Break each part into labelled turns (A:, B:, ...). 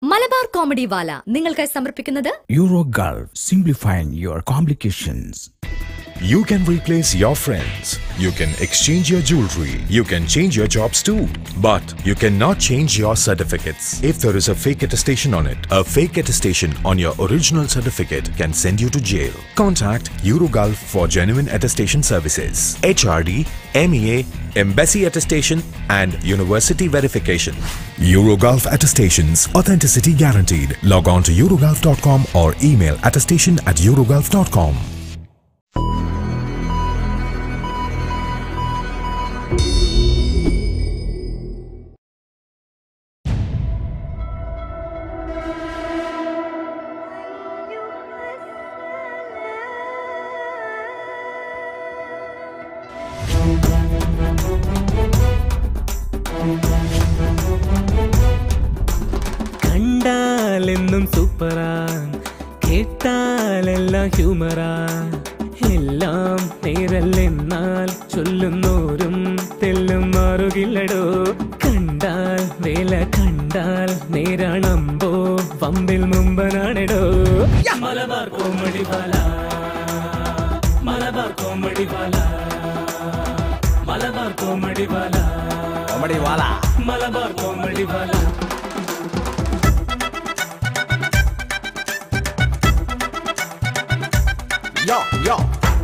A: Malabar comedy വാല നിങ്ങൾക്കായി സമർപ്പിക്കുന്നത്
B: Eurogulf, simplifying your complications.
C: You can replace your friends. You can exchange your jewelry. You can change your jobs too. But you cannot change your certificates. If there is a fake attestation on it, a fake attestation on your original certificate can send you to jail. Contact Eurogulf for genuine attestation services. HRD, MEA, Embassy Attestation, and University Verification. Eurogulf Attestations, authenticity guaranteed. Log on to Eurogulf.com or email attestation at Eurogulf.com.
D: കണ്ടാലെന്നും സൂപ്പറാ കേട്ടാലെല്ലാം ഹ്യൂമറാ എല്ലാം നേരല്ലെന്നാൽ ചൊല്ലുന്നോരും തെല്ലും മാറുകില്ലടോ കണ്ടാൽ വേല കണ്ടാൽ നേരാണമ്പോ പമ്പിൽ മുമ്പനാണെടോ Malabar comedy Bala Malabar comedy Bala Malabar comedy Bala Malabar comedy Bala
C: Yo, yo.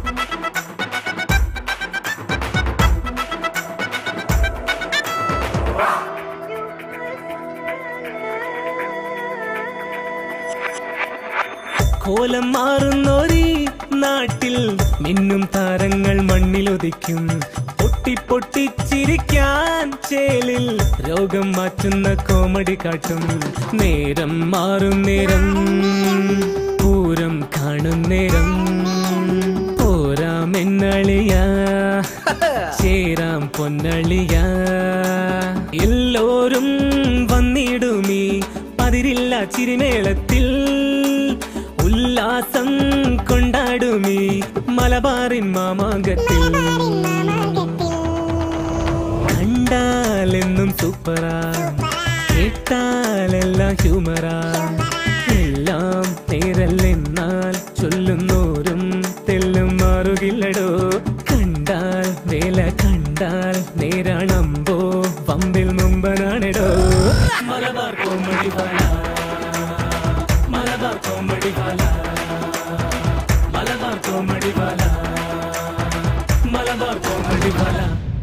D: കോലം മാറുന്നോരീ നാട്ടിൽ മിന്നും താരങ്ങൾ മണ്ണിലൊതിക്കും പൊട്ടി പൊട്ടിച്ചിരിക്കാൻ ചേലിൽ രോഗം മാറ്റുന്ന കോമഡി കാട്ടും നേരം മാറും നേരം പൂരം കാണും നേരം പോരാമെന്നളിയ ചേരാം പൊന്നളിയ എല്ലോരും വന്നിടുമീ പതിരില്ല ചിരിമേളത്തിൽ ഉല്ലാസം കൊണ്ടാടുമീ മലബാറിൻ മാമാങ്കത്തിൽ കണ്ടാലെന്നും സൂപ്പറാ കേട്ടാലെല്ലാം ഹ്യൂമറാ എല്ലാം നേരല്ലെന്നാൽ ചൊല്ലുന്നോരും തെല്ലും മാറുകില്ലടോ കണ്ടാൽ വേല കണ്ടാൽ നേരാണമ്പോ പമ്പിൽ മുമ്പനാണെടോ Malabar comedy Bala Malabar comedy Bala Malabar comedy Bala Malabar comedy Bala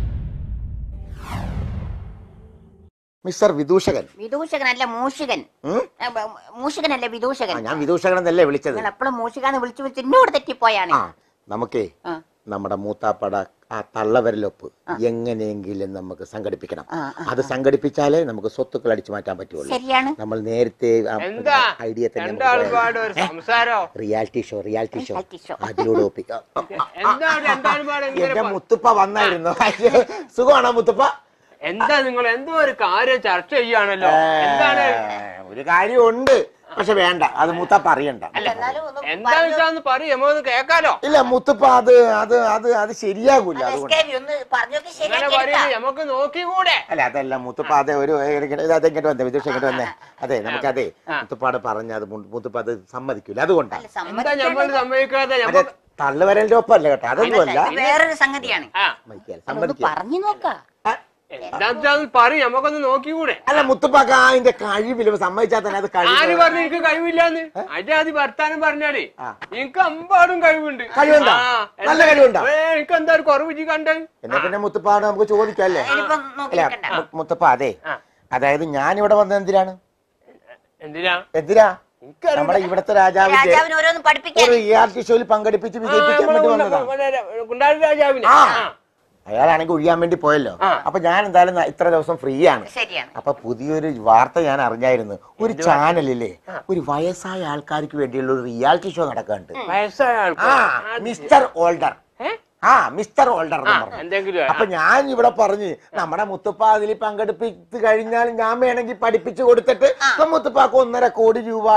E: mister വിദൂഷകൻ
F: വിദൂഷകനല്ല മൂഷികൻ
E: ഉം?
F: ആ, ബ- മൂഷികനല്ല വിദൂഷകൻ
E: ആ, ഞാൻ വിദൂഷകൻ എന്നല്ലേ വിളിച്ചത്
F: നിങ്ങൾ എപ്പോഴും മൂഷികാന്ന് വിളിച്ചു വിളിച്ച് എന്നോട് തെറ്റിപ്പോയാണ്
E: ആ നമുക്കേ
F: ആ.
E: നമ്മുടെ മൂത്താപ്പട ആ തള്ളവരലൊപ്പ് എങ്ങനെയെങ്കിലും നമുക്ക് സംഘടിപ്പിക്കണം
F: ആ,
E: അത് സംഘടിപ്പിച്ചാലേ നമുക്ക് സ്വത്തുക്കൾ അടിച്ചു മാറ്റാൻ പറ്റുള്ളൂ
F: ശരിയാണ്
E: നമ്മൾ നേരത്തെ
G: എന്താ
E: ഐഡിയ
G: രണ്ടാൾക്കാട് ഒരു സംസാരോ
E: reality show reality show
F: Reality show.
E: അതിലൂടെ ഒപ്പിക്കാം
G: എന്താ രണ്ടാളും പാടെ ഇങ്ങനെ
E: എന്റെ
G: പ-
E: മുത്തുപ്പ വന്നായിരുന്നു സുഖമാണോ മുത്തുപ്പ
G: എന്താ നിങ്ങൾ എന്തോ ഒരു കാര്യം ചർച്ച ചെയ്യാണല്ലോ എന്താണ്
E: ഏ, ഒരു കാര്യമുണ്ട് പക്ഷെ വേണ്ട അത് മുത്തപ്പ അറിയണ്ട
F: എന്നാലും ഒന്ന്
G: എന്താന്ന് വെച്ചാന്ന് പറയും നമ്മൊന്ന് കേക്കാലോ
E: ഇല്ല മുത്തപ്പ അത് അത് അത് അത് ശരിയാകൂല
F: അത്
E: അതുകൊണ്ട്
F: escape ഒന്ന് പറഞ്ഞൊക്കെ
G: ഇങ്ങനെ
F: ശരിയാക്കി
G: പറയുന്നത്
F: എടുക്കാം.
G: നമുക്ക് നോക്കിക്കൂടെ
E: അല്ല അതല്ല മുത്തുപ്പ അതെ ഒരു ഇത് അതെങ്ങോട്ട് വന്നേ വിദൂഷ ഇങ്ങോട്ട് വന്നേ അതെ നമുക്കതെ മുത്തുപ്പാട് പറഞ്ഞ അത് മു- മുത്തുപ്പ അത് സമ്മതിക്കൂല അതുകൊണ്ടാണ്
F: അല്ല,
G: എന്താ
F: സമ്മതിക്കേണ്ട
G: നമ്മൾ സമ്മതിക്കാതെ
E: അതെ
G: നമ്മക്ക്
E: തള്ളുവരലിന്റെ ഒപ്പമല്ല കേട്ടോ അതൊന്നുമല്ല
F: ഇത് വേറൊരു സംഗതിയാണ്
G: ആ
E: സമ്മതിക്കാല
F: അതൊന്ന്
E: സമ്മതിക്കുക
F: പറഞ്ഞു നോക്കാം
G: എന്താന്ന് വെച്ചാന്ന് പറയും നമുക്കൊന്ന് നോക്കിക്കൂടെ
E: അല്ല മുത്തുപ്പാക്ക് അതിന്റെ കഴിവില്ല സമ്മതിച്ചാൽ തന്നെ അത്
G: ആര്
E: കഴിവ്
G: പറഞ്ഞു എനിക്ക് കഴിവില്ലാന്ന് അജാതി വർത്താനം പറഞ്ഞാലേ എനിക്ക് അമ്പാടും കഴിവുണ്ട്
E: കഴിവുണ്ടോ?
G: ആ,
E: നല്ല
G: എന്താ-
E: കഴിവുണ്ടോ?
G: ഏ, എനിക്ക് എന്താ ഒരു കുറവ് ഇജ്ജ് കണ്ടത്
E: എന്നാ പിന്നെ മുത്തുപ്പാട് നമുക്ക് ചോദിക്കാം അല്ലേ
F: ഇനിയിപ്പം നോക്കി
E: അല്ല
F: നിൽക്കണ്ട.
E: മു- മുത്തപ്പ അതെ
G: ആ.
E: അതായത് ഞാൻ ഇവിടെ വന്നത് എന്തിനാണ്
G: എന്തിനാ
E: എന്തിനാ
G: എനിക്കറിയില്ല.
E: നമ്മുടെ ഇവിടുത്തെ രാജാവിന്റെ
F: രാജാവിന് ഓരോന്ന് പഠിപ്പിക്കാൻ
E: ഒരു റിയാലിറ്റി ഷോയിൽ പങ്കെടുപ്പിച്ച്
G: ആ,
E: വിജയിപ്പിക്കാൻ
G: നമ്മളെ
E: വേണ്ടി
G: കുണ്ട-
E: വന്നതാണ്
G: കുണ്ട- കുണ്ടാടി രാജാവിനെ
E: ആ.
G: ആ.
E: അയാളാണെങ്കിൽ ഒഴിയാൻ വേണ്ടി പോയല്ലോ
G: ആ.
E: അപ്പൊ ഞാൻ എന്തായാലും ന- ഇത്ര ദിവസം ഫ്രീ ആണ്
F: ശരിയാണ്
E: അപ്പൊ പുതിയൊരു വാർത്ത ഞാൻ അറിഞ്ഞായിരുന്നു ഒരു ചാനലില്ലേ ഒരു വയസ്സായ ആൾക്കാർക്ക് വേണ്ടിയുള്ള ഒരു റിയാലിറ്റി ഷോ നടക്കുന്നുണ്ട്
G: വയസ്സായ
E: ആ
G: ആൾക്കാർ
E: മിസ്റ്റർ ഓൾഡർ
G: ഏ?
E: ആ മിസ്റ്റർ ഓൾഡർ എന്ന്
G: ആ,
E: പറഞ്ഞു
G: എന്തെങ്കിലും
E: അപ്പൊ ഞാൻ ഇവിടെ പറഞ്ഞ് നമ്മുടെ മുത്തുപ്പ അതിൽ പങ്കെടുപ്പിച്ച് കഴിഞ്ഞാൽ ഞാൻ വേണമെങ്കിൽ പഠിപ്പിച്ചു കൊടുത്തിട്ട് ഇപ്പൊ മുത്തുപ്പാക്ക് ഒന്നര കോടി രൂപയുടെ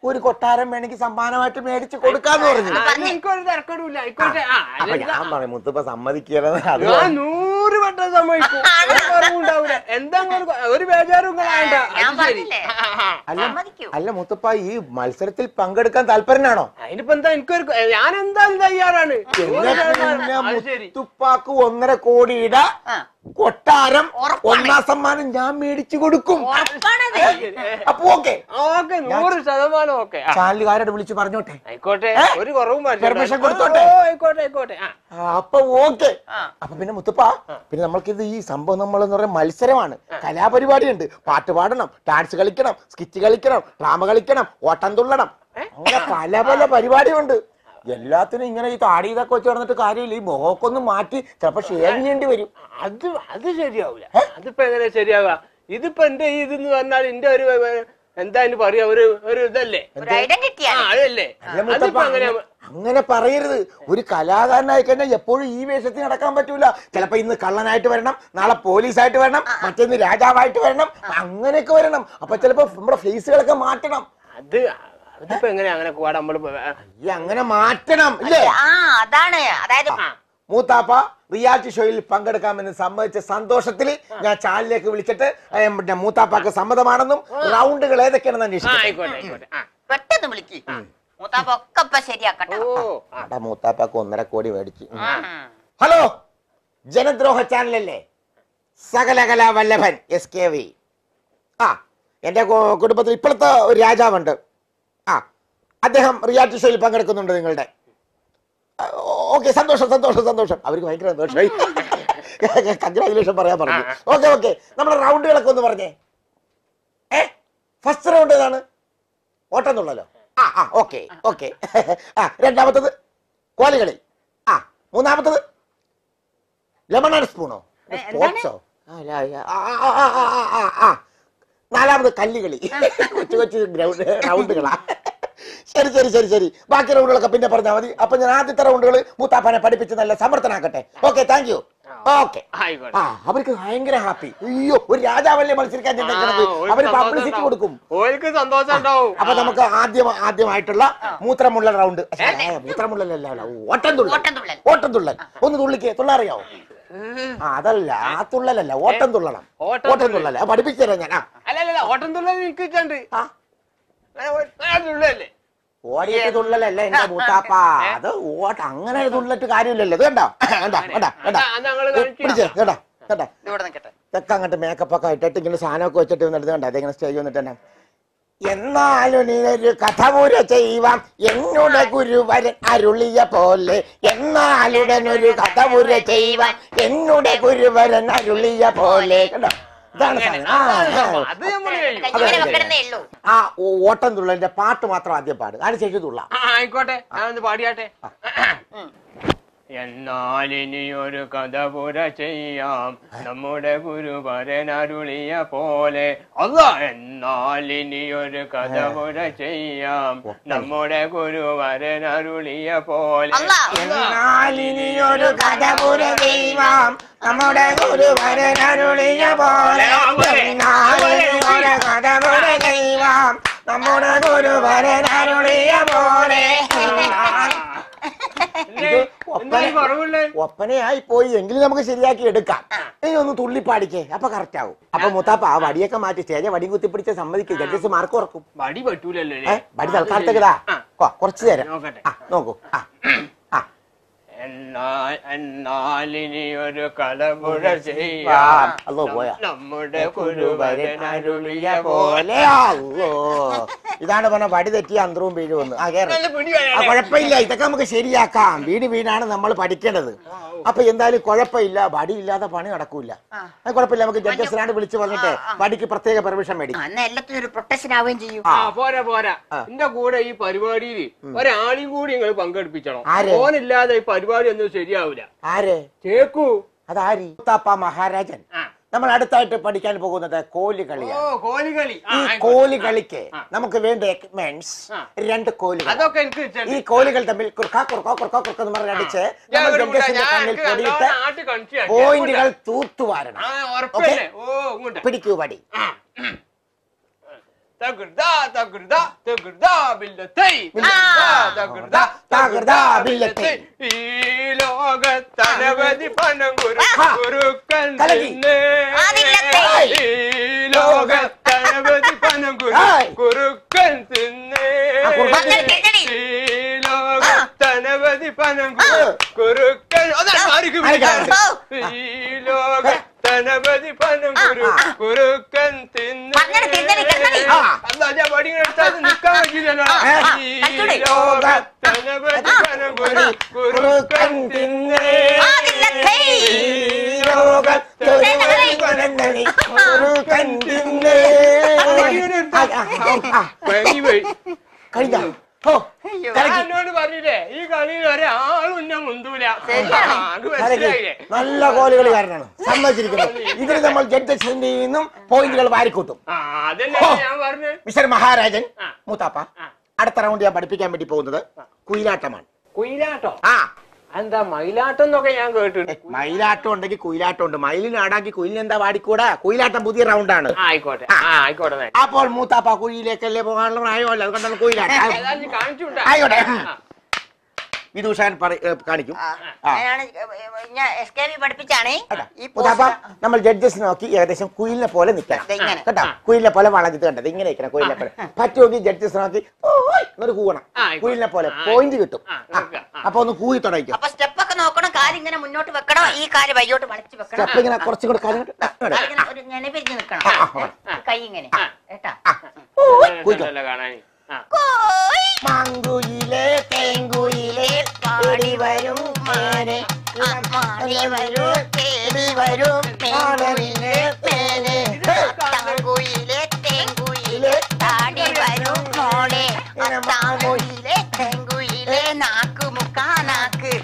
E: ഒരു കൊട്ടാരം വേണമെങ്കിൽ സമ്മാനമായിട്ട് മേടിച്ച് കൊടുക്കാന്ന് പറഞ്ഞു
G: അതിന് എനിക്കൊരു തിരക്കടില്ല ആയിക്കോട്ടെ ആ
E: അപ്പൊ
G: അതെന്താ?
E: ഞാൻ പറയും മുത്തപ്പ സമ്മതിക്കരുത് അത്
G: ഞാൻ നൂറ് വട്ടം സമ്മതിക്കും ഒരു കുറവും ഉണ്ടാവൂല എന്താ ഇങ്ങള് കൊ- ഒരു ബേജാറും വേണ്ട
F: ഞാൻ
G: അത് ശരി
F: പറഞ്ഞില്ലേ
E: അല്ല
F: സമ്മതിക്കൂ
E: അല്ല മുത്തപ്പ ഈ മത്സരത്തിൽ പങ്കെടുക്കാൻ താല്പര്യനാണോ
G: അതിനിപ്പോ എന്താ എനിക്കൊരു ഞാൻ എന്തായാലും തയ്യാറാണ് നൂറ്
E: എന്നാ
G: ശതമാനം.
E: പിന്നെ
G: അത് ശരി
E: മുത്തുപ്പാക്ക് ഒന്നര കോടിയുടെ
F: ആ.
E: കൊട്ടാരം
F: ഉറപ്പാണ്.
E: ഒന്നാം സമ്മാനം ഞാൻ മേടിച്ചു കൊടുക്കും
F: ഉറപ്പാണത്
E: അപ്പൊ ഓക്കെ
G: ഓക്കെ നൂറ് ശതമാനം ഓക്കെ
E: ചാനലുകാരോട് വിളിച്ച് പറഞ്ഞോട്ടെ
G: ആയിക്കോട്ടെ
E: ഏ?
G: ഒരു കുറവും പറ്റില്ല.
E: Permission കൊടുത്തോട്ടെ?
G: ഓ, ആയിക്കോട്ടെ ആയിക്കോട്ടെ ആ
E: ആ, അപ്പൊ ഓക്കെ
F: ആ.
E: അപ്പൊ പിന്നെ മുത്തപ്പ പിന്നെ നമ്മൾക്കിത് ഈ സംഭവം നമ്മൾ എന്ന് പറയുന്ന മത്സരമാണ് കലാപരിപാടിയുണ്ട് പാട്ട് പാടണം ഡാൻസ് കളിക്കണം സ്കിറ്റ് കളിക്കണം ഡ്രാമ കളിക്കണം ഓട്ടം തുള്ളണം അങ്ങനെ പല പല പരിപാടിയുണ്ട് എല്ലാത്തിനും ഇങ്ങനെ ഈ താടി ഇതൊക്കെ വെച്ച് നടന്നിട്ട് കാര്യമില്ല ഈ മുഖമൊക്കെ ഒന്ന് മാറ്റി ചിലപ്പോ ഷേവ് ചെയ്യേണ്ടി വരും
G: അത് അത് ശരിയാവൂല അതിപ്പോ എങ്ങനെ ശരിയാവുക ഇതിപ്പോ എന്റെ ഈ ഇതെന്ന് പറഞ്ഞാൽ എന്റെ ഒരു ഏ, എന്താ അതിന് പറയാ ഒരു ഒരു ഇതല്ലേ
F: ഒരു ഐഡന്റിറ്റി
G: ആ
F: ആണ്
G: അതല്ലേ
E: അല്ല മുത്തപ്പ,
G: അതിപ്പോ എങ്ങനെ
E: അങ്ങനെ- അങ്ങനെ പറയരുത് ഒരു കലാകാരനായി കഴിഞ്ഞാൽ എപ്പോഴും ഈ വേഷത്തിൽ നടക്കാൻ പറ്റൂല ചിലപ്പോ ഇന്ന് കള്ളനായിട്ട് വരണം നാളെ പോലീസായിട്ട് വരണം മറ്റേന്ന് രാജാവായിട്ട് വരണം അങ്ങനെയൊക്കെ വരണം അപ്പൊ ചിലപ്പോ നമ്മുടെ ഫേസുകളൊക്കെ മാറ്റണം
G: അത് അതിപ്പോ എങ്ങനെ അങ്ങനെ കൂടെ നമ്മള് പോ-
E: ഈ അങ്ങനെ മാറ്റണം ഇല്ലേ
F: ആ അതാണ് അതായത്
E: മൂത്താപ്പ റിയാലിറ്റി ഷോയിൽ പങ്കെടുക്കാമെന്ന് സമ്മതിച്ച സന്തോഷത്തിൽ ഞാൻ ചാനലിലേക്ക് വിളിച്ചിട്ട് ഏ, പിന്നെ മൂത്താപ്പാക്ക് സമ്മതമാണെന്നും റൗണ്ടുകൾ ഏതൊക്കെയാണെന്ന്
G: ആ
E: അന്വേഷിക്കും
G: ആയിക്കോട്ടെ ആയിക്കോട്ടെ ആ
F: പെട്ടെന്ന് വിളിക്ക് മൂത്താപ്പ ഒക്കെ ഇപ്പൊ ശരിയാക്കട്ടെ
G: ഓ ആ.
E: അടാ മൂത്താപ്പാക്ക് ഒന്നര കോടി മേടിച്ചു
F: ഉം.
E: ഹലോ ജനദ്രോഹ ചാനലല്ലേ സകലകല വല്ലഭൻ എസ് കെ വി ആ എൻ്റെ കു- കുടുംബത്തിൽ ഇപ്പോഴത്തെ ഒരു രാജാവുണ്ട് ആ അദ്ദേഹം റിയാലിറ്റി ഷോയിൽ പങ്കെടുക്കുന്നുണ്ട് നിങ്ങളുടെ ഓക്കെ സന്തോഷം സന്തോഷം സന്തോഷം അവർക്ക് ഭയങ്കര സന്തോഷമായി കൺഗ്രാജുലേഷൻ പറയാൻ പറഞ്ഞു ഓക്കെ ഓക്കെ നമ്മുടെ റൗണ്ടുകളൊക്കെ ഒന്ന് പറഞ്ഞേ ഏ ഫസ്റ്റ് റൗണ്ട് ഏതാണ് ഓട്ടം തുള്ളലോ ആ ആ ഓക്കെ ഓക്കെ ആ രണ്ടാമത്തത് കോലുകളി ആ മൂന്നാമത്തത് ലെമൺ സ്പൂണോ
F: ഏ, എന്താണ്?
E: സ്പോർട്സോ നാലാമത് കല്ലുകളി കൊച്ചു കൊച്ചു ഗ്രൗണ്ട് റൗണ്ടുകളാ ശരി ശരി ശരി ശരി ബാക്കി റൗണ്ടുകളൊക്കെ പിന്നെ പറഞ്ഞാൽ മതി അപ്പൊ ഞാൻ ആദ്യത്തെ റൗണ്ടുകൾ മൂത്താപ്പനെ പഠിപ്പിച്ച് നല്ല സമർത്ഥനാക്കട്ടെ ഓക്കെ താങ്ക് യു ഓക്കെ
G: ആയിക്കോട്ടെ
E: ആ അവർക്ക് ഭയങ്കര ഹാപ്പി അയ്യോ ഒരു രാജാവല്ലേ മത്സരിക്കാൻ ചെന്നേക്കണത്
G: ആ, ഓൾക്ക്
E: അവര്
G: സന്തോഷം
E: പബ്ലിസിറ്റി
G: ഉണ്ടാവും.
E: കൊടുക്കും
G: ഓൾക്ക് സന്തോഷം ഉണ്ടാവും
E: അപ്പൊ നമുക്ക് ആദ്യം ആദ്യമായിട്ടുള്ള മൂത്രമുള്ള റൗണ്ട് മൂത്രമുള്ളല്ല ഓട്ടം തുള്ളൽ
F: ഓട്ടം തുള്ളൽ.
E: ഓട്ടം തുള്ളൽ ഒന്ന് തുള്ളിക്ക് തുള്ളറിയാവോ ആ അതല്ല ആ തുള്ളലല്ല ഓട്ടം തുള്ളണം
G: ഓട്ടം
E: ഓട്ടം തുള്ളൽ ആ പഠിപ്പിച്ചു തരാം ഞാൻ ആ
G: അല്ല അല്ല അല്ല, ഓട്ടം തുള്ളൽ എനിക്ക് ഇച്ചുണ്ട്
E: ആ,
G: തുള്ളല്ലേ
E: ഓടിയിട്ട് തുള്ളലല്ല എന്റെ മൂത്താപ്പ അത് ഓട്ട അങ്ങനെ തുള്ളിട്ട് കാര്യമില്ലല്ലോ ഇത് കണ്ടോ കണ്ടോ കണ്ടോ കണ്ടോ
G: ആ, ഞങ്ങള് കളിക്കാം.
E: പിടിച്ചേ കേട്ടോ കേട്ടോ
F: ഇവിടെ നിൽക്കട്ടെ
E: ഇതൊക്കെ അങ്ങോട്ട് മേക്കപ്പ് ഒക്കെ ഇട്ടിട്ട് ഇങ്ങനെ സാധനമൊക്കെ വെച്ചിട്ട് വന്നിട്ട് കണ്ടോ അതിങ്ങനെ സ്റ്റേജ് വന്നിട്ട് തന്നെ എന്നാലും നീ ഒരു കഥ പൂര ചെയ്യുവാൻ എന്നോട് ഗുരുവരൻ അരുളിയ പോലെ എന്നാലുടൻ ഒരു കഥ പൂര ചെയ്യുവാൻ എന്നോട് ഗുരുവരൻ അരുളിയ പോലെ കണ്ടോ ഇതാണ് സാധനം. ആ, ആ.
G: അത് നമ്മള് കഴിയും
F: കഞ്ഞിവരെ വെക്കണമെന്നേ ഉള്ളൂ
E: ആ ഓ- ഓട്ടം തുള്ളലിന്റെ പാട്ട് മാത്രം ആദ്യം പാട് അതിനുശേഷം തുള്ളാം
G: ആ, ആയിക്കോട്ടെ ഞാനൊന്ന് പാടിയാട്ടെ എന്നാലിനിയൊരു കഥ പുര ചെയ്യാം നമ്മുടെ ഗുരുവരൻ അരുളിയ പോലെ അല്ല എന്നാലിനിയൊരു കഥ പുര ചെയ്യാം നമ്മുടെ ഗുരുവരൻ അരുളിയ പോലെ
F: അല്ലാ.
E: എന്നാലിനിയൊരു കഥ പുര ചെയ്യുവാം നമ്മുടെ ഗുരുവരൻ അരുളിയ പോലെ എന്നാലിനിയൊരു കഥ പുര ചെയ്യുവാം നമ്മുടെ ഗുരുവരൻ അരുളിയ പോലെ
G: എന്തേ? എന്താ ഈ കുറവുള്ളേ
E: ഒപ്പനയായി പോയി എങ്കിലും നമുക്ക് ശരിയാക്കി എടുക്കാം ഇനി ഒന്ന് തുള്ളി പാടിക്കേ അപ്പൊ കറക്റ്റ് ആവും അപ്പൊ മുത്താപ്പ ആ വടിയൊക്കെ മാറ്റി സ്റ്റേജ് വടിയും കുത്തിപ്പിടിച്ച സമ്മതിക്കും ജഡ്ജസ് മാർക്ക് ഉറക്കും
G: വടി പറ്റൂലല്ലോ
E: ഏ വടി തൽക്കാലത്തേക്കതാ കുറച്ച് തരാം
G: നോക്കട്ടെ.
E: ആ നോക്കൂ ആ ആ
G: എന്നാൽ എന്നാലിനിയൊരു കലമുഴ
E: വാ,
G: ചെയ്യാം
E: അല്ലോ പോയാ
G: നമ്മുടെ ഗുരുവരൻ അരുളിയ പോലെ
E: പോലെ അല്ലോ ഇതാണ് പറഞ്ഞ വടി തെറ്റി അന്തരവും വീഴുമെന്ന് ആ കേറി
G: നല്ല പിടി
E: ആ കുഴപ്പമില്ല ഇതൊക്കെ നമുക്ക് ശരിയാക്കാം വീട് വീടാണ് നമ്മൾ പഠിക്കേണ്ടത് അപ്പൊ എന്തായാലും കുഴപ്പമില്ല വടി ഇല്ലാതെ പണി നടക്കൂല അത് കുഴപ്പമില്ല നമുക്ക് ജഡ്ജസിനാണ്ട് വിളിച്ചു പറഞ്ഞിട്ട് വടിക്ക് പ്രത്യേക പെർമിഷൻ മേടിക്കും
F: അന്ന് എല്ലാത്തിനും ഒരു പ്രൊട്ടക്ഷൻ ആവുകയും ചെയ്യും
G: ആ പോരാ പോരാ എന്റെ കൂടെ ഈ പരിപാടിയിൽ ഒരാളെയും കൂടി നിങ്ങൾ പങ്കെടുപ്പിച്ചണം
E: ആരെ?
G: ഓനില്ലാതെ ഈ പരിപാടി ഒന്നും ശരിയാവൂല
E: ആര്
G: ചേക്കു
E: അതാരി മുത്താപ്പ മഹാരാജൻ
G: ആ.
E: നമ്മൾ അടുത്തായിട്ട് പഠിക്കാൻ പോകുന്നത് കോലി
G: ഓ
E: കളിയാണ്
G: കോലികളി ആ,
E: ഈ
G: ആയിക്കോട്ടെ.
E: കോലി കളിക്ക്
G: ആ.
E: നമുക്ക് വേണ്ട എക്യുപ്മെന്റ്സ്
G: ആ.
E: രണ്ട് കോലുകൾ
G: അതൊക്കെ എനിക്ക്
E: ഈ
G: ഇച്ചുണ്ട്.
E: കോലുകൾ തമ്മിൽ കുറുക്ക കുറുക്ക കുറുക്ക കുറുക്ക എന്ന് പറഞ്ഞ് അടിച്ച്
G: ഞാൻ
E: നമ്മൾ
G: ഒരു കൂടെ-
E: ജഡ്ജസിന്റെ
G: ഞാൻ
E: കണ്ണിൽ
G: എനിക്ക്
E: പൊടിയിട്ട്
G: നല്ലോണം ആട്ടി കാണിച്ചു തരാം.
E: പോയിന്റുകൾ തൂത്തുവാരണം
G: ആ ഉറപ്പല്ലേ ഓ ഇങ്ങോട്ട്
E: പിടിക്കൂ പടി
G: ആ. തകൃതാ തകൃതാ തകൃതാ ബില്ലത്തൈ ബില്ലത്താ, തകൃതാ
E: തകൃതാ ബില്ലത്തൈ.
G: ഈ ലോകത്തനവധി പണം കുരു
E: ആ.
G: കുറുക്കൻ
E: കലക്കി.
G: തിന്നേ.
F: അതില്ലത്തൈ.
G: ഈ ലോകത്തനവധി പണം കുരു
E: ഹായ്.
G: കുറുക്കൻ തിന്നേ
E: ആ, കുറുക്കൻ
F: തിന്നേ. തിന്നേ.
G: ഈ ലോകത്തനവധി പണം കുരു കുറുക്കൻ അതാണ് ആർക്ക്
E: ആയിക്കോട്ടെ.
G: വിളിക്കാൻ ഈ ലോകത്തനവധി പണം കുരു
F: ആ.
G: കുറുക്കൻ തിന്നേ
F: പറഞ്ഞത് തിന്നണി, തിന്നണി.
E: ആ.
G: അല്ല ഞാൻ വടികൾ എടുത്താൽ നിൽക്കാൻ പറ്റില്ലല്ലോ
F: ആ, ആ,
G: ഈ
F: കളിച്ചൂടെ?
G: ലോകത്തനവധി പണം കുരു കുറുക്കൻ തിന്നേ
F: അതില്ലത്തൈ.
G: വഴി വഴി
E: കഴിഞ്ഞ ഓ കലക്കി.
G: എന്നോട് പറഞ്ഞില്ലേ ഈ കളിയിൽ ഒരാളും എന്നെ മുന്തൂല
F: ശരിയാണ്.
G: ആ, അത്
E: കലക്കി.
G: മനസ്സിലായില്ലേ
E: നല്ല ഗോളുകളിക്കാരനാണ് സമ്മതിച്ചിരിക്കുന്നത് ഇതിന് നമ്മൾ ജഡ്ജസിൽ നിന്നും പോയിന്റുകൾ വാരിക്കൂട്ടും
G: ആ അതല്ലേ
E: ഓ.
G: ഞാൻ പറഞ്ഞു
E: മിസ്റ്റർ മഹാരാജൻ
G: ആ.
E: മൂത്താപ്പ
G: ആ.
E: അടുത്ത റൗണ്ട് ഞാൻ പഠിപ്പിക്കാൻ വേണ്ടി പോകുന്നത് കുയിലാട്ടമാണ്
G: കുയിലാട്ടോ
E: ആ
G: എന്താ മയിലാട്ടം എന്നൊക്കെ ഞാൻ കേട്ടു
E: മയിലാട്ടം ഉണ്ടെങ്കിൽ കുയിലാട്ടം ഉണ്ട് മയിലിന് ആടാക്കി കുയിലിന് എന്താ പാടിക്കൂടാ കുയിലാട്ടം പുതിയ റൗണ്ടാണ്
G: ആ, ആയിക്കോട്ടെ ആ ആയിക്കോട്ടെ എന്നാ.
E: അപ്പോൾ മൂത്താപ്പ കുഴിയിലേക്കല്ലേ പോകാനുള്ള പ്രായമല്ല അതുകൊണ്ടാണ് കുയിലാട്ടം
G: ഏതായാലും കാണിച്ചുണ്ടാ
E: ആയിക്കോട്ടെ വിദൂഷാൻ പറ- ഏ, കാണിക്കും
F: ആ,
E: ആ.
F: ഞാനാണ് ഞാൻ എസ് കെ വി പഠിപ്പിച്ചാണ്
E: കേട്ടാ.
F: ഈ
E: മൂത്താപ്പ
F: പോസ്റ്റർ
E: നമ്മൾ ജഡ്ജസ് നോക്കി ഏകദേശം കുയിലിനെ പോലെ നിൽക്കണം
F: ദേ ഇങ്ങനെ.
E: കേട്ടോ കുയിലിനെ പോലെ വളഞ്ഞിട്ട് കണ്ടത് ഇങ്ങനെ നിൽക്കണം കുയിലിനെ പോലെ പറ്റുമെങ്കിൽ ജഡ്ജസ് നോക്കി ഓയ് എന്നൊരു കൂവണം
G: ആ, ആയിക്കോട്ടെ.
E: കുയിലിനെ പോലെ
G: ആ,
E: പോയിന്റ് കിട്ടും
G: ആ,
E: ആ,
G: നോക്കാം. ആ.
E: അപ്പൊ ഒന്ന് കൂവി തുടങ്ങിക്കും
F: അപ്പൊ സ്റ്റെപ്പ് ഒക്കെ നോക്കണം കാല് ഇങ്ങനെ മുന്നോട്ട് വെക്കണം ഈ കാല് വയ്യോട്ട് വളച്ച് വെക്കണം
E: സ്റ്റെപ്പ് ഇങ്ങനെ കുറച്ചും കൂടെ കാര്യം
F: കാലിങ്ങനെ ഒരു ഇങ്ങനെ പിരിഞ്ഞ് നിൽക്കണം
E: ആ, ആ,
F: ഈ കൈ ഇങ്ങനെ കേട്ടാ
E: കുയിക്കോ.
G: നല്ല കാണാൻ ആ
F: കോയ്
E: മാങ്കുയിലേ തേങ്കുയിലേ
F: പാടി വരും മാനെ മാടി വരൂ തേടി വരും മേലെ മേലെ താങ്കുയിലെ തേങ്കുയിലെ താടി വരും മോളെ താങ്കുയിലെ തേങ്കുയിലെ നാക്ക് മുക്ക നാക്ക്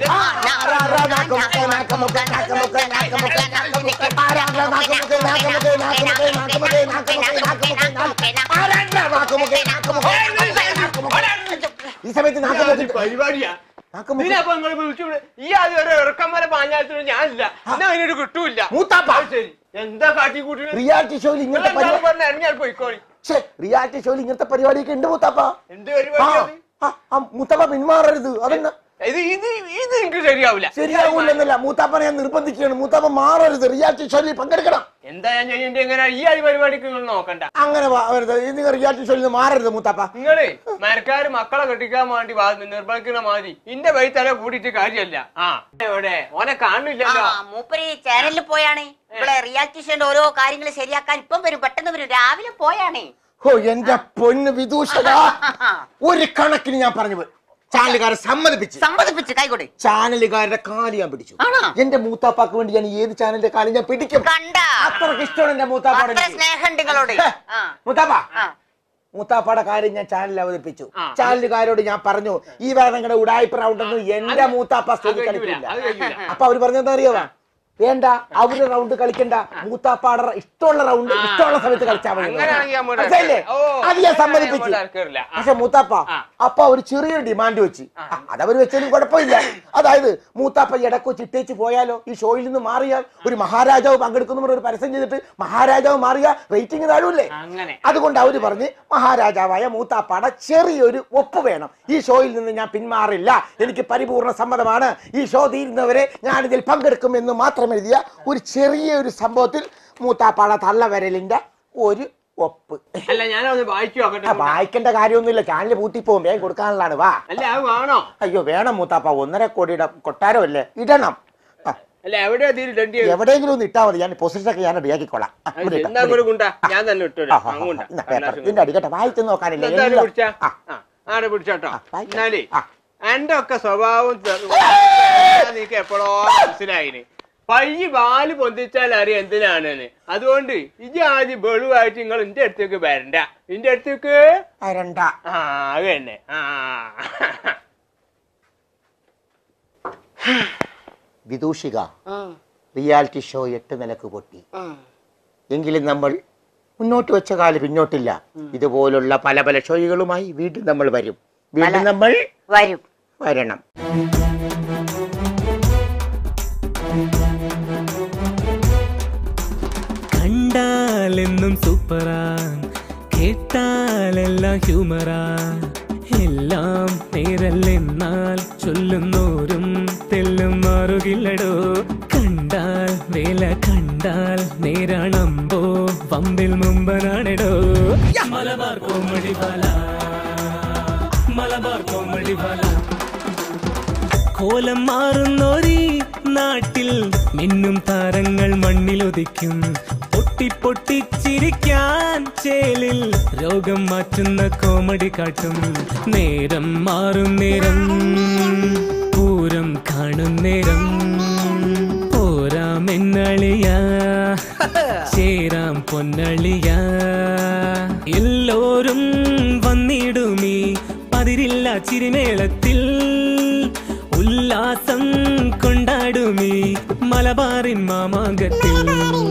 E: ഈ സമയത്ത് നാക്ക്
G: ഇത്
E: മുക്കി-
G: പരിപാടിയാ
E: നാക്ക് മുക്കി-
G: ഇതിനപ്പൊ നിങ്ങൾ വിളിച്ചു ഈ ആദ്യം ഒരു ഇറക്കം വരെ പാഞ്ഞാലത്തിന് ഞാനില്ല എന്നാ അതിനൊരു കിട്ടൂല
E: മൂത്താപ്പ.
G: അത് ശരി എന്താ കാട്ടി കൂട്ടി
E: റിയാലിറ്റി ഷോയിൽ ഇങ്ങനത്തെ പരിപാടി
G: പറഞ്ഞ ഇറങ്ങിയാൽ പോയിക്കോളി
E: ഛേ, റിയാലിറ്റി ഷോയിൽ ഇങ്ങനത്തെ പരിപാടിയൊക്കെ ഉണ്ട് മുത്തപ്പ
G: എന്ത്
E: ആ
G: പരിപാടി അത്?
E: ആ, ആ, മുത്തപ്പ പിന്മാറരുത് അതെന്നാ
G: ഇത് ഇത് ഇത് എനിക്ക് ശരിയാവില്ല
E: ശരിയാവൂലെന്നല്ല മൂത്താപ്പനെ ഞാൻ നിർബന്ധിക്കുകയാണ് മൂത്താപ്പ മാറരുത് റിയാലിറ്റി ഷോയിൽ പങ്കെടുക്കണം
G: എന്താ ഞാൻ ചെയ്യേണ്ടത് എങ്ങനെ ഈ ആദ്യ പരിപാടിക്ക് നിങ്ങൾ നോക്കണ്ട
E: അങ്ങനെ വരരുത് നിങ്ങൾ റിയാലിറ്റി ഷോയിൽ നിന്ന് മാറരുത് മൂത്താപ്പ
G: നിങ്ങള് മരക്കാര് മക്കളെ കെട്ടിക്കാൻ വേണ്ടി വാ- നിർബന്ധിക്കുന്ന മാതിരി ഇന്റെ വഴി തല കൂടിയിട്ട് കാര്യമല്ല ആ എവിടെ ഓനെ കാണില്ലല്ലോ
F: ആ മൂപ്പര് ചാനലിൽ പോയാണ് ഇവിടെ റിയാലിറ്റി ഷോന്റെ ഓരോ കാര്യങ്ങൾ ശരിയാക്കാൻ ഇപ്പം വരും പെട്ടെന്ന് വരും രാവിലെ പോയാണ്
E: ഓ എന്റെ പൊന്ന് വിദൂഷക ഒരു കണക്കിന് ഞാൻ പറഞ്ഞു പോയി ചാനലുകാരെ സമ്മതിപ്പിച്ച്
F: സമ്മതിപ്പിച്ച് കൈകൊട്
E: ചാനലുകാരുടെ കാല് ഞാൻ പിടിച്ചു
F: ആണോ?
E: എന്റെ മൂത്താപ്പാക്ക് വേണ്ടി ഞാൻ ഏത് ചാനലിന്റെ കാല് ഞാൻ പിടിക്കും
F: കണ്ട
E: അത്രക്ക് ഇഷ്ടമാണ് എന്റെ മൂത്താപ്പാടെ
F: അത്ര സ്നേഹമുണ്ട് നിങ്ങളോട് ആ
E: മൂത്താപ്പ
F: ആ.
E: മൂത്താപ്പാടെ കാര്യം ഞാൻ ചാനലിൽ അവതരിപ്പിച്ചു
G: ആ.
E: ചാനലുകാരോട് ഞാൻ പറഞ്ഞു ഈ വേറെ നിങ്ങളുടെ ഉടായ്പ റൗണ്ടെന്ന് എന്റെ മൂത്താപ്പ
G: അത്
E: സ്റ്റേജിൽ
G: കഴിയൂല,
E: കളിക്കില്ല
G: അത് കഴിയൂല.
E: അപ്പൊ അവര് പറഞ്ഞെന്താ അറിയാവാ വേണ്ട അവര് റൗണ്ട് കളിക്കണ്ട മൂത്താപ്പാടെ ഇഷ്ടമുള്ള റൗണ്ട്
G: ആ.
E: ഇഷ്ടമുള്ള സമയത്ത് കളിച്ചാൽ മതി
G: അങ്ങനെയാണെങ്കിൽ ഞാൻ അങ്ങോട്ട്
E: മനസ്സിലായില്ലേ?
G: ഓ,
E: അത് ഞാൻ
G: അങ്ങനെയാണെങ്കിൽ
E: സമ്മതിപ്പിച്ചു
G: അങ്ങോട്ട് ഇറക്കില്ല. ആ.
E: പക്ഷെ മൂത്താപ്പ
G: ആ.
E: അപ്പൊ ഒരു ചെറിയൊരു ഡിമാൻഡ് വെച്ച് ആ, അതവര് വെച്ചാലും കുഴപ്പമില്ല അതായത് മൂത്താപ്പ ഇടക്കോ ചിട്ടേച്ച് പോയാലോ ഈ ഷോയിൽ നിന്ന് മാറിയാൽ ഒരു മഹാരാജാവ് പങ്കെടുക്കുന്ന ഒരു പരസ്യം ചെയ്തിട്ട് മഹാരാജാവ് മാറിയ റേറ്റിംഗ് താഴൂല്ലേ
G: അങ്ങനെ
E: അതുകൊണ്ട് അവര് പറഞ്ഞ് മഹാരാജാവായ മൂത്താപ്പാട ചെറിയൊരു ഒപ്പ് വേണം ഈ ഷോയിൽ നിന്ന് ഞാൻ പിന്മാറില്ല എനിക്ക് പരിപൂർണ സമ്മതമാണ് ഈ ഷോ തീരുന്നവരെ ഞാൻ ഇതിൽ പങ്കെടുക്കുമെന്ന് മാത്രം എഴുതിയ ഒരു ചെറിയൊരു സംഭവത്തിൽ മൂത്താപ്പാട തള്ളവരലിന്റെ ഒരു ഒപ്പ്
G: അല്ല ഞാനൊന്ന് വായിച്ചു
E: ആ,
G: നോക്കട്ടെ
E: വായിക്കേണ്ട കാര്യമൊന്നുമില്ല ചാനൽ പൂട്ടിപ്പോവും വേഗം കൊടുക്കാനുള്ളതാണ് വാ
G: അല്ല അത് വേണോ
E: അയ്യോ വേണം മൂത്താപ്പ ഒന്നര കോടിയുടെ കൊട്ടാരമല്ലേ ഇടണം ആ,
G: അല്ല എവിടെയാ ഇതിൽ രണ്ടി
E: എവിടെയെങ്കിലും ഒന്ന് ഇട്ടാ മതി ഞാൻ പൊസിഷനൊക്കെ ഞാൻ റെഡിയാക്കിക്കോളാം ആ, ഇവിടെ ഇട്ടാ,
G: എന്താ
E: ഇവിടെ
G: ഒരു ഗുണ്ട ഞാൻ തന്നെ
E: ആ,
G: ഇട്ടുതരാം
E: ആ, ആ,
G: അങ്ങോട്ടാ
E: ഇന്നാ പേപ്പർ. ഇതിന്റെ അടിക്കട്ടെ വായിച്ചു നോക്കാനില്ല
G: എന്തായാലും
E: എല്ലാം-
G: പിടിച്ചാ
E: ആ,
G: ആ, ആടെ പിടിച്ചോട്ടോ
E: ആ, വായിക്കാം.
G: എന്നാലേ
E: ആ.
G: എന്റെ ഒക്കെ സ്വഭാവം നീക്ക് എപ്പോഴോ മനസ്സിലായിന് പയ്യ പാല് പൊന്തിച്ചാൽ അറിയാം എന്തിനാണെന്ന് അതുകൊണ്ട് ഇജ് ആദ്യം ബെളുവായിട്ട് നിങ്ങൾ എന്റെ അടുത്തേക്ക് വരണ്ട എന്റെ അടുത്തേക്ക്
E: അരണ്ട
G: ആ അത് തന്നെ ആ
E: വിദൂഷിക റിയാലിറ്റി ഷോ എട്ട് നിലക്ക് പൊട്ടി എങ്കിലും നമ്മൾ മുന്നോട്ട് വെച്ച കാല് പിന്നോട്ടില്ല ഇതുപോലുള്ള പല പല ഷോയുകളുമായി വീണ്ടും നമ്മൾ വരും വീണ്ടും നമ്മൾ
F: വരും
E: വരണം
D: കണ്ടാലെന്നും സൂപ്പറാ കേട്ടാൽ എല്ലാം ഹ്യൂമറാ എല്ലാം നേരല്ലെന്നാൽ ചൊല്ലുന്നോരും തെല്ലും മാറുകില്ലടോ കണ്ടാൽ വേല കണ്ടാൽ നേരാണമ്പോ പമ്പിൽ മുമ്പനാണെടോ മലബാർ കോമഡി ബാല മലബാർ കോമഡി ബാല കോലം മാറുന്നോരീ നാട്ടിൽ മിന്നും താരങ്ങൾ മണ്ണിലൊതിക്കും പൊട്ടി പൊട്ടിച്ചിരിക്കാൻ ചേലിൽ രോഗം മാറ്റുന്ന കോമഡി കാട്ടും നേരം മാറും നേരം പൂരം കാണും നേരം പോരാമെന്നളിയ ചേരാം പൊന്നളിയ എല്ലോരും വന്നിടുമീ പതിരില്ല ചിരിമേളത്തിൽ ഉല്ലാസം കൊണ്ടാടുമീ മലബാറിൻ മാമാങ്കത്തിൽ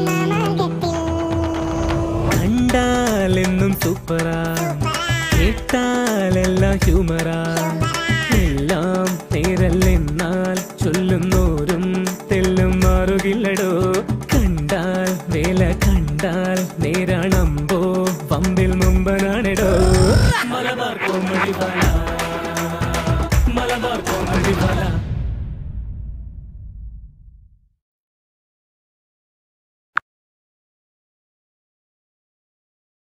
D: കണ്ടാലെന്നും സൂപ്പറാ കേട്ടാലെല്ലാം ഹ്യൂമറാ എല്ലാം നേരല്ലെന്നാൽ ചൊല്ലുന്നോരും തെല്ലും മാറുകില്ലടോ കണ്ടാൽ വേല കണ്ടാൽ നേരാണമ്പോ പമ്പിൽ മുമ്പനാണെടോ മലബാർ കോമഡി ബാല മലബാർ കോമഡി ബാല